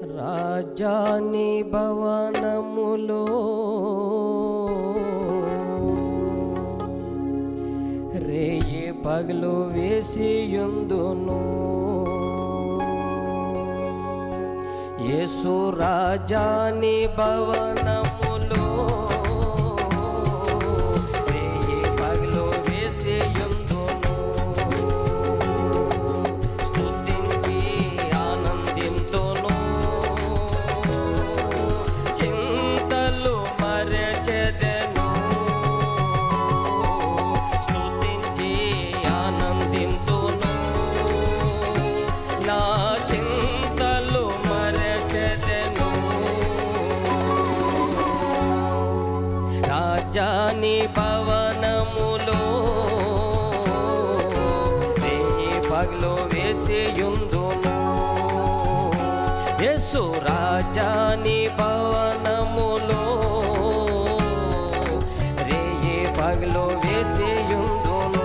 రాజాని భవనములో రేయి పగలు వేసియుందును యేసు రాజాని భవనములో రేయి పగలు వేసియుందును స్తుతించి ఆనందింతును చింతలు మరచెదెను స్తుతించి ఆనందింతును నా చింతలు మరచెదెను రాజాని భవనములో వెయ్యి పగలు వేసియుందును యేసు రాజాని భవనములో రేయి పగలు వేసియుందును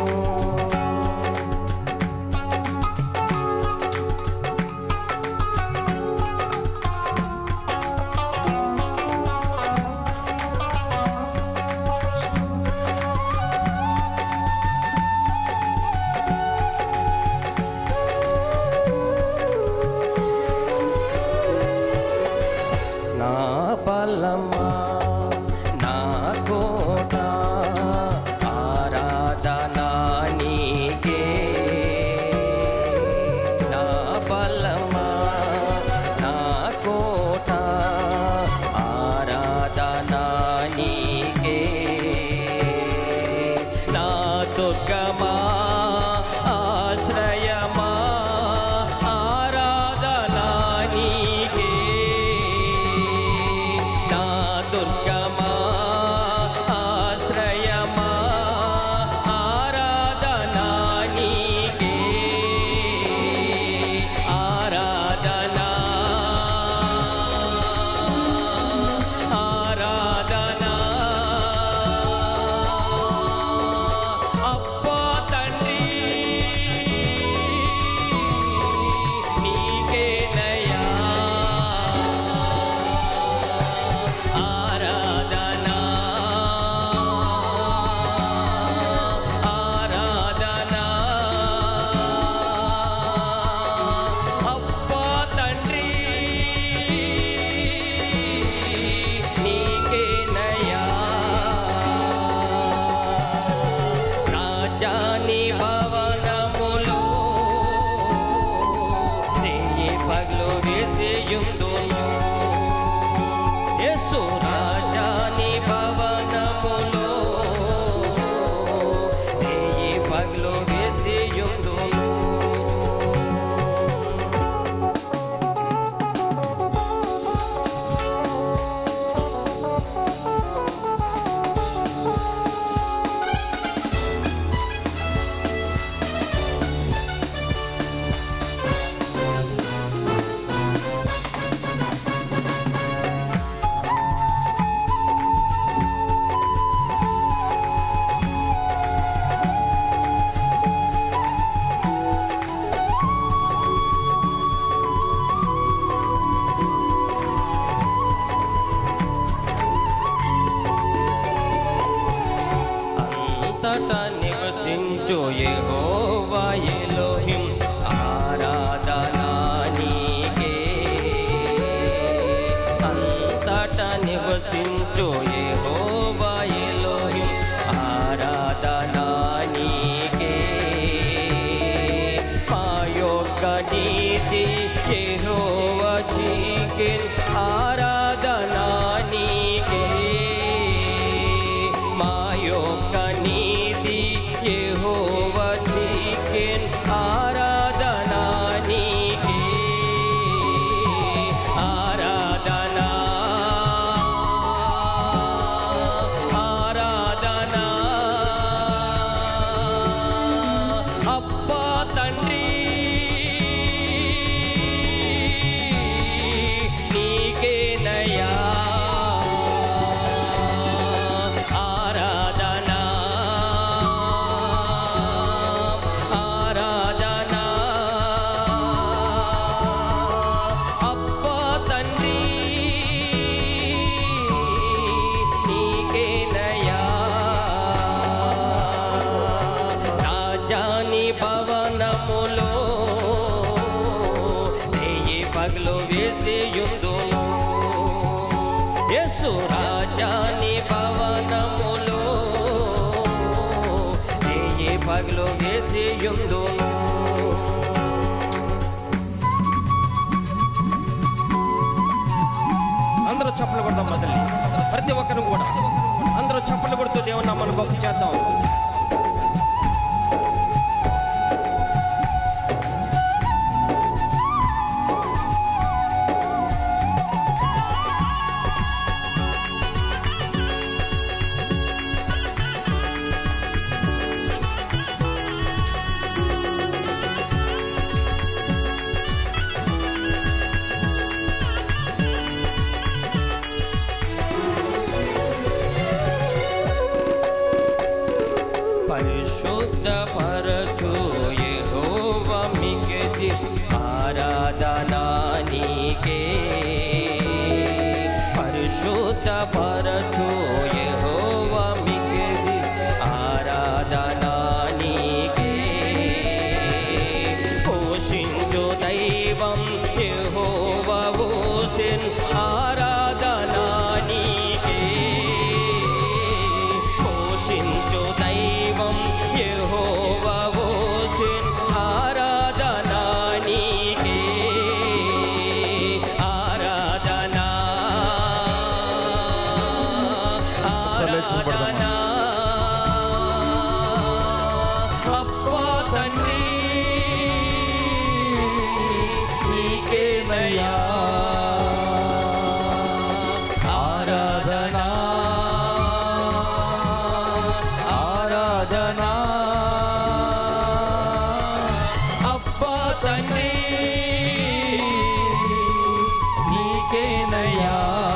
నా బలమా నా కోట ఆరాధనా నీకే నా బలమా నా కోట ఆరాధనా నీకే నా దుర్గమా ఆశ్రయమా ఆరాధనా నీకే నా దుర్గమా ఆశ్రయమా ఆరాధనా నీకే ఆరాధనా ఆరాధనా అప్పా తండ్రి నీకేనయ్యా ఆరాధనా ఆరాధనా అప్పా తండ్రి నీకేనయ్యా రాజాని భవనములో రేయి పగలు వేసేయుందును యేసు రాజాని భవనములో రేయి పగలు వేసేయుందును అంతటా నివసించు యెహోవా ఎలోహిం ఆరాధనా నీకే అంతటా నివసించు యెహోవా ఎలోహిం ఆరాధనా నీకే మా యొక్క నీతి యెహోవా చీకిన్ ఆరాధనా నీకే మా యొక్క నీతి యెహోవా చీకిన్ ఆరాధనా నీకే ఆరాధనా యేసురాజాని భవనములో ఏ ఏ పగలు వేసి ఉందును అందరూ చప్పలు కొడదాం మొదలు ప్రతి ఒక్కరు కూడా అందరూ చప్పలు కొడుతూ దేవుని నామాన్ని గొప్ప చేద్దాం పరిశుద్ధ పరచు యెహోవ మిగతి ఆరాధనా నీకే పరిశుద్ధ పరచు యెహోవ మిగతి ఆరాధనా నీకే పోషించు దైవం యెహోవ ఓసిన్ ఆరాధనా నీకే పోషించు దైవం యెహోవా ఓసిన్ ఆరాధనా నీకే ఆరాధనా ఒకసారి లేచి నిలబడదామా? ఆరాధనా అప్పా తండ్రి నీకేనయ్యా ఆరాధనా ఆరాధనా అప్పా తండ్రి నీకేనయ్యా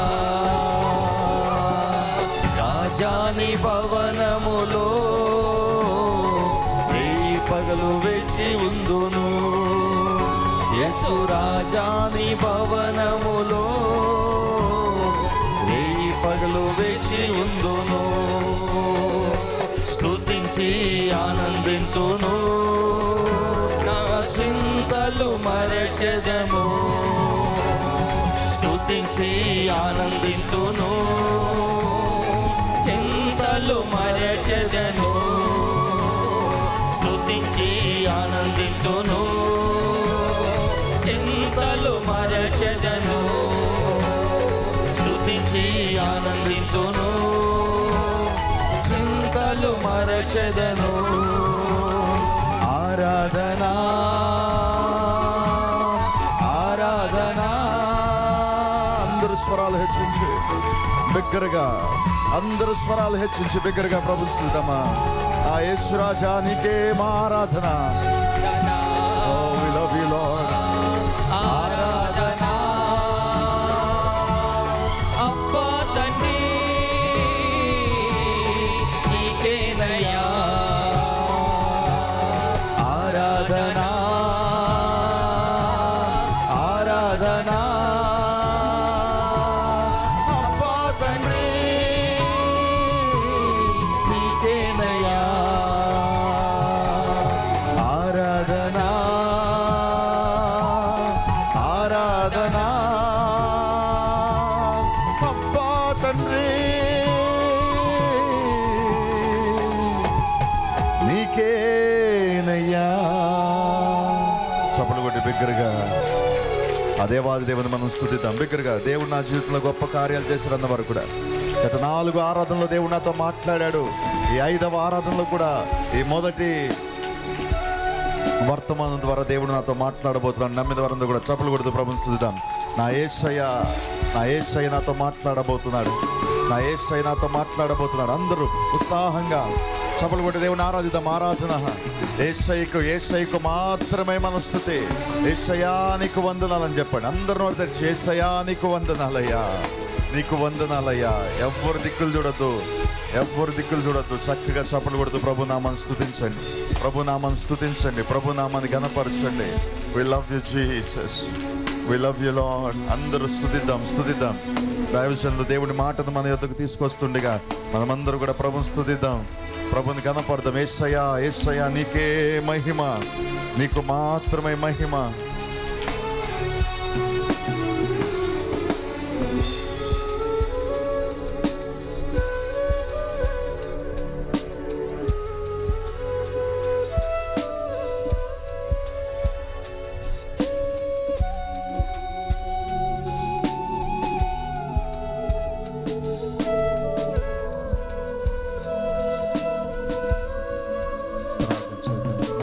రాజాని భవనములో రేయి పగలు వేచి ఉందును యసు రాజాని భవనములో రేయి పగలు వేచి ఉందును స్తుతించి ఆనందింతును నా చింతలు మరచెదము స్తుతించి ఆనందింతును చింతలు మరచెదను స్తుతించి ఆనందింతును చింతలు మరచెదను స్తుతించి ఆనందింతును చింతలు మరచెదను ఆరాధనా ఆరాధనా అందరు స్వరాలు హెచ్చించి బిగ్గరగా అందరు స్వరాలు హెచ్చించి బిగ్గరగా ప్రభుత్వమా ఆ యేసురాజా నీకే మా ఆరాధన Oh, we love you, Lord. ఆరాధన అప్పా తండ్రి నీకేనయ్యా ఆరాధన ఆరాధన అబ్బా తండ్రి నీకేనయ్యా ఆరాధన ఆరాధన అబ్బా తండ్రి నీకేనయ్యా చప్పలు కొట్టి బిగ్గరగా ఆ దేవాది దేవుని మనం స్థుతిద్దాం బిగ్గరగా దేవుడు నా జీవితంలో గొప్ప కార్యాలు చేశాడు వారు కూడా గత నాలుగు ఆరాధనలో దేవుడు నాతో మాట్లాడాడు ఈ ఐదవ ఆరాధనలో కూడా ఈ మొదటి వర్తమానం ద్వారా దేవుడు నాతో మాట్లాడబోతున్నాడు నమ్మిన వారందరూ కూడా చప్పలు కొడుతూ ప్రభుని స్థుతిద్దాం నా ఏసయ్య నా ఏసయ్య నాతో మాట్లాడబోతున్నాడు నా ఏసయ్య నాతో మాట్లాడబోతున్నాడు అందరూ ఉత్సాహంగా చప్పలు కొట్టి దేవుని ఆరాధిద్దాం ఆరాధన ఏసయ్యకు ఏసయ్యకు మాత్రమే మన స్థుతి ఏసయ్యా నీకు వందనాలని చెప్పండి అందరూ తెచ్చి ఏసయ్యా నీకు వందనాలయ్యా నీకు వందనాలయ్యా ఎవ్వరు దిక్కులు చూడొద్దు ఎవ్వరు దిక్కులు చూడొద్దు చక్కగా చప్పలు కొడుతూ ప్రభు నామాన్ని స్థుతించండి ప్రభు నామాన్ని స్థుతించండి ప్రభు నామాన్ని గణపరచండి we love you Jesus we love you Lord అందరూ స్థుతిద్దాం స్థుతిద్దాం దైవజనులు దేవుడి మాటను మన యొద్దకు తీసుకొస్తుండగా మనమందరూ కూడా ప్రభుని స్థుతిద్దాం ప్రభుని కనపడదాం ఏసయ్యా ఏసయ్యా నీకే మహిమ నీకు మాత్రమే మహిమ